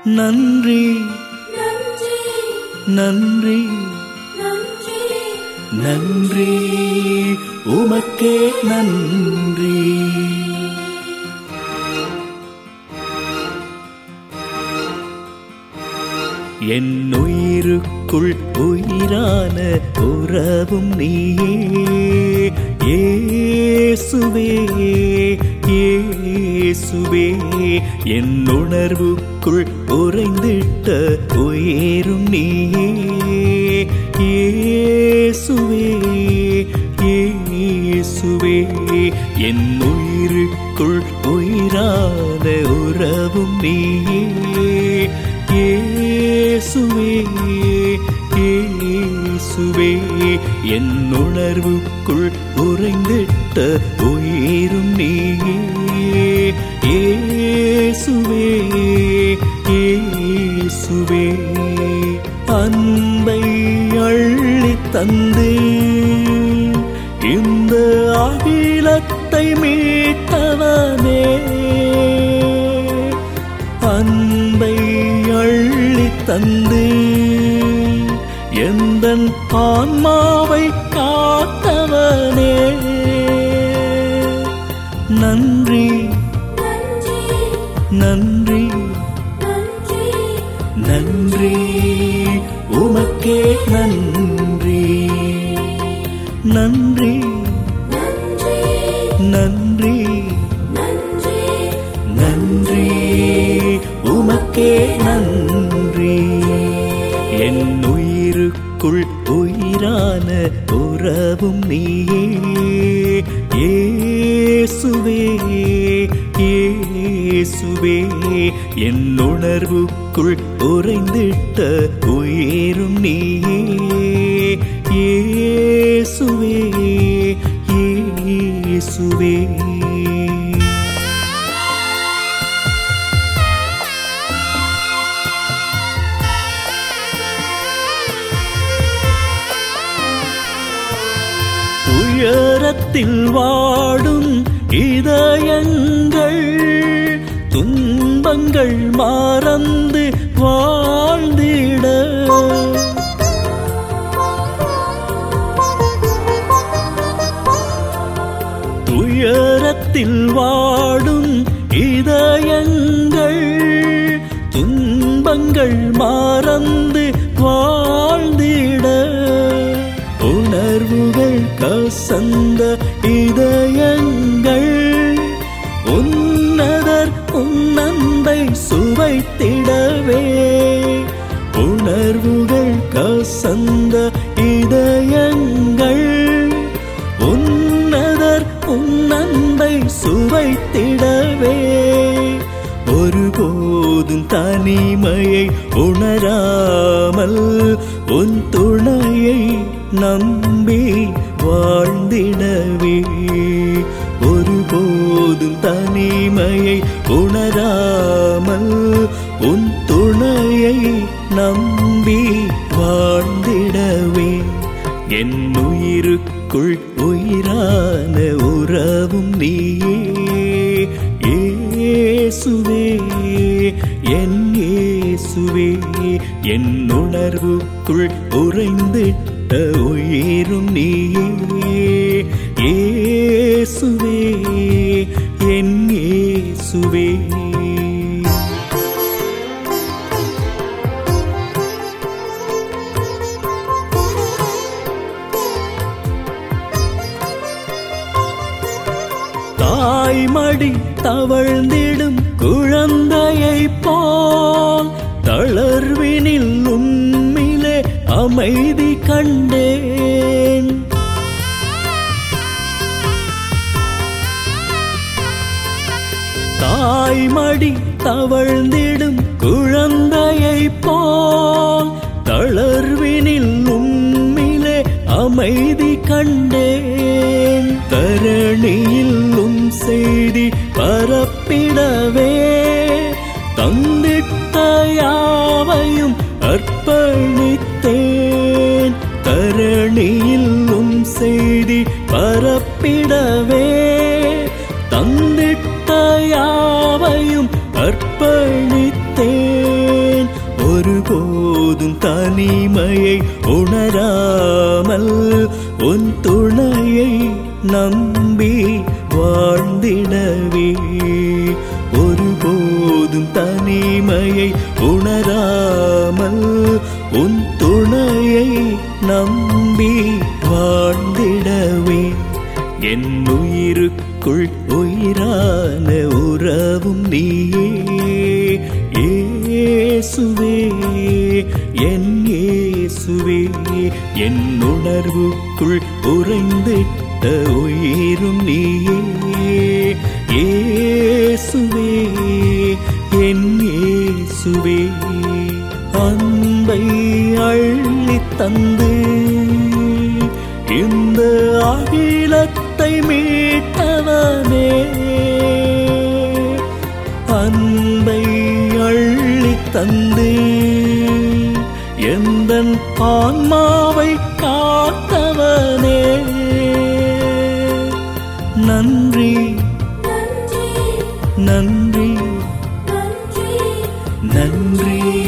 நன்றி நன்றி நன்றி நன்றி நன்றி உமக்கே நன்றி என் உயிருக்குள் உயிரான உறவும் நீயே இயேசுவே இயேசுவே என் உணர்வுக்குள் உறைந்திட்ட உயிரும் நீயே இயேசுவே இயேசுவே என் உயிருக்குள் உயிரான உறவும் நீயே இயேசுவே இயேசுவே என் உணர்வுக்குள் உறைந்திட்ட உயிரும் நீயே இயேசுவே இயேசுவே அன்பை அள்ளி தந்து இந்த அகிலத்தை மீட்டவனே அன்பை அள்ளி தந்து எந்தன் ஆன்மாவை காத்தவனே நன்றி நன்றி நன்றி நன்றி நன்றி உமக்கே நன்றி நன்றி நன்றி நன்றி நன்றி நன்றி உமக்கே நன்றி என் உயிருக்குள் உயிரான உறவும் நீயே இயேசுவே இயேசுவே என் உணர்வுக்குள் உறைந்திட்ட உயிரும் நீயே இயேசுவே இயேசுவே உயரத்தில் வாடும் இதயங்கள் துன்பங்கள் மறந்து வாழ்ந்திட துயரத்தில் வாடும் இதயங்கள் துன்பங்கள் மறந்து வாழ்ந்திட உணர்வுகள் கசந்த இதயங்கள் உன்னதர் உன்னந்தை சுவைத்திடவே உணர்வுகள் கசந்த இதயங்கள் உன்னதர் உன்னந்தை சுவைத்திடவே ஒருபோதும் தனிமையை உணராமல் உன் துணையை நம்பி வாழ்ந்திடவே ஒருபோதும் தனிமையை உணராமல் உன் துணையை நம்பி வாழ்ந்திடவே என் உயிருக்குள் உயிரான உறவும் நீயே இயேசுவே என் இயேசுவே என் உணர்வுக்குள் உறைந்திட்ட உயிரும் நீயே இயேசுவே என் இயேசுவே தாய்மடி தவழ்ந்திடும் குழந்தையை போல் தளர்வினில் உம்மிலே அமைதி கண்டேன் தாய்மடி தவழ்ந்திடும் குழந்தையை போல் தளர்வினில் உம்மிலே அமைதி கண்டேன் தரணியில் உம் செய்தி பரப்பிடவே தந்திட்ட யாவையும் அர்ப்பணித்தேன் தரணியில் உம் செய்தி பரப்பிடவே தந்திட்ட யாவையும் அர்ப்பணித்தேன் ஒருபோதும் தனிமையை உணராமல் உன் துணையை நம்பி வாழ்ந்திடவே ஒருபோதும் தனிமையை உணராமல் உன் துணையை நம்பி வாழ்ந்திடவே என் உயிருக்குள் உயிரான உறவும் நீயே இயேசுவே என் இயேசுவே என் உணர்வுக்குள் உறைந்திட்ட உயிரும் நீயே இயேசுவே என் இயேசுவே அன்பை அள்ளித் தந்து இந்த அகிலத்தை மீட்டவனே அன்பை அள்ளித் தந்து எந்தன் ஆன்மாவை காத்தவனே நன்றி நன்றி நன்றி நன்றி நன்றி